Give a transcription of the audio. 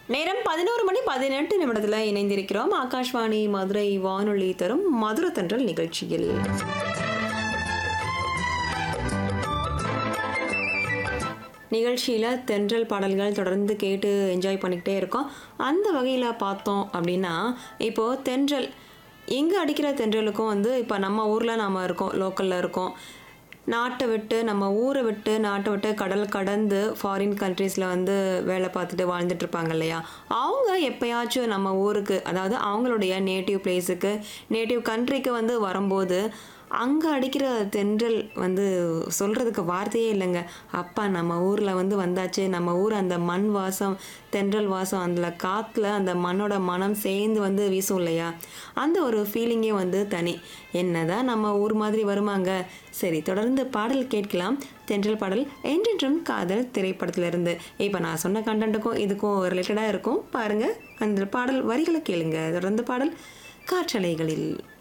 நேரம் பதினோரு மணி பதினெட்டு நிமிடத்தில் இணைந்திருக்கிறோம் ஆகாஷ்வாணி மதுரை வானொலி தரும் மதுர தென்றல் நிகழ்ச்சியில் நிகழ்ச்சியில் தென்றல் பாடல்கள் தொடர்ந்து கேட்டு என்ஜாய் பண்ணிக்கிட்டே இருக்கோம் அந்த வகையில் பார்த்தோம் அப்படின்னா இப்போது தென்றல் இங்கே அடிக்கிற தென்றலுக்கும் வந்து இப்போ நம்ம ஊரில் நாம் இருக்கோம் லோக்கலில் இருக்கோம் நாட்டை விட்டு நம்ம ஊரை விட்டு நாட்டை விட்டு கடல் கடந்து ஃபாரின் கண்ட்ரீஸில் வந்து வேலை பார்த்துட்டு வாழ்ந்துட்டு இருப்பாங்க இல்லையா அவங்க எப்பயாச்சும் நம்ம ஊருக்கு அதாவது அவங்களுடைய நேட்டிவ் பிளேஸுக்கு நேட்டிவ் கண்ட்ரிக்கு வந்து வரும்போது அங்கே அடிக்கிற தென்றல் வந்து சொல்கிறதுக்கு வார்த்தையே இல்லைங்க அப்பா நம்ம ஊரில் வந்து வந்தாச்சு நம்ம ஊர் அந்த மண் வாசம் தென்றல் வாசம் அதில் காற்றுல அந்த மண்ணோட மனம் சேர்ந்து வந்து வீசும் இல்லையா அந்த ஒரு ஃபீலிங்கே வந்து தனி என்னதான் நம்ம ஊர் மாதிரி வருமாங்க சரி தொடர்ந்து பாடல் கேட்கலாம் தென்றல் பாடல் என்றென்றும் காதல் திரைப்படத்திலிருந்து இப்போ நான் சொன்ன கண்டென்ட்டுக்கும் இதுக்கும் ரிலேட்டடாக இருக்கும் பாருங்கள் அந்த பாடல் வரிகளை கேளுங்க தொடர்ந்து பாடல் காற்றலைகளில்